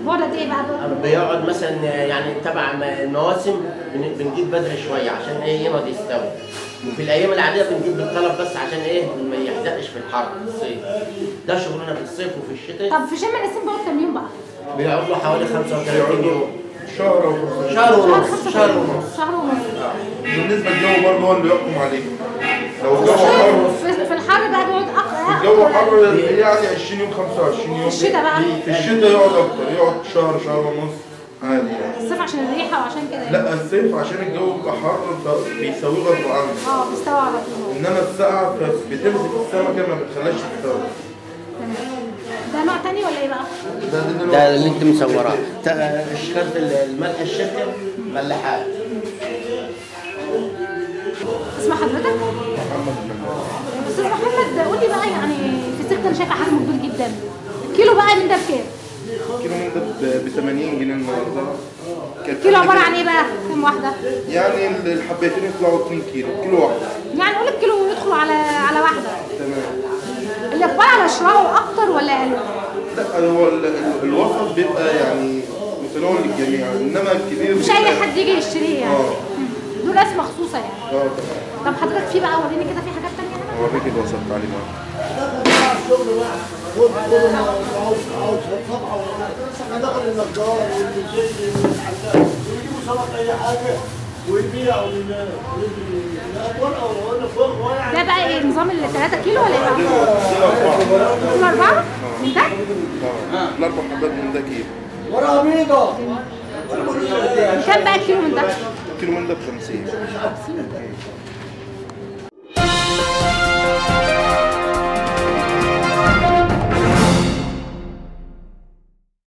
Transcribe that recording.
بيقعد قد ايه بقى؟ بيقعد مثلا يعني تبع م- المواسم بن- بنجيب بدري شويه عشان ايه يقعد يستوي وفي الايام العاديه بنجيب بالطلب بس عشان ايه ما يحزقش في الحر في الصيف ده شغلنا في الصيف وفي الشتاء طب في شم النسيم بيقعد كام يوم بقى؟ بيقعد له حوالي 35 يوم شهر او 15 شهر شهر ونص 35 شهر ونص شهر ونص بالنسبه للجو برضه هو اللي يحكم عليه لو الجو في حر في- في الحر بقى بيقعد أق- الجو أكتر. حر يعني 20 يوم 25 يوم في الشتاء بقى في الشتاء يقعد اكتر يقعد شهر شهر ونص عادي يعني الصيف عشان الريحه وعشان كده يعني. لا الصيف عشان الجو بيبقى حر فبيسويه غصب عنه اه بيستوي على طول انما السقعه بتمسك السمكه ما بتخليهاش تستوي تمام ده نوع تاني ولا ايه بقى؟ ده ده ده اللي انت مصوراه تا- اشكال الملح الشركه ملحات اسم حضرتك؟ محمد المنان استاذ محمد قول لي بقى يعني في سكه انا شايفه حجمه كبير جدا الكيلو بقى من ده بكام؟ كيلو من ده ب 80 جنيه النهارده كانت الكيلو قبل عباره كده- عن ايه بقى؟ كام واحده؟ يعني الحبيتين يطلعوا 2 كيلو كيلو واحده يعني نقول الكيلو يدخل على على واحده تمام الاقبال على شرائه اكتر ولا اقل؟ لا هو ال- ال- الوسط بيبقى يعني متناول للجميع انما الكبير مش اي حد يجي يشتريه يعني اه دول ناس مخصوصه يعني اه تمام طب حضرتك في بقى وريني كده في حاجات تانية هنا اوريك الوسط تعالي معايا دخل النجار والمسجد والحلاق ويجيبوا سمك اي حاجه ويبيعوا للاطفال او ولا فوق ولا ده بقى ايه نظام ال 3 كيلو ولا ايه؟ دي الاربعه دول اربعه؟ من ده؟ اه الاربع حبات من ده كيلو ورا بيضه كام بقى الكيلو من ده؟ كيلو من ده ب 50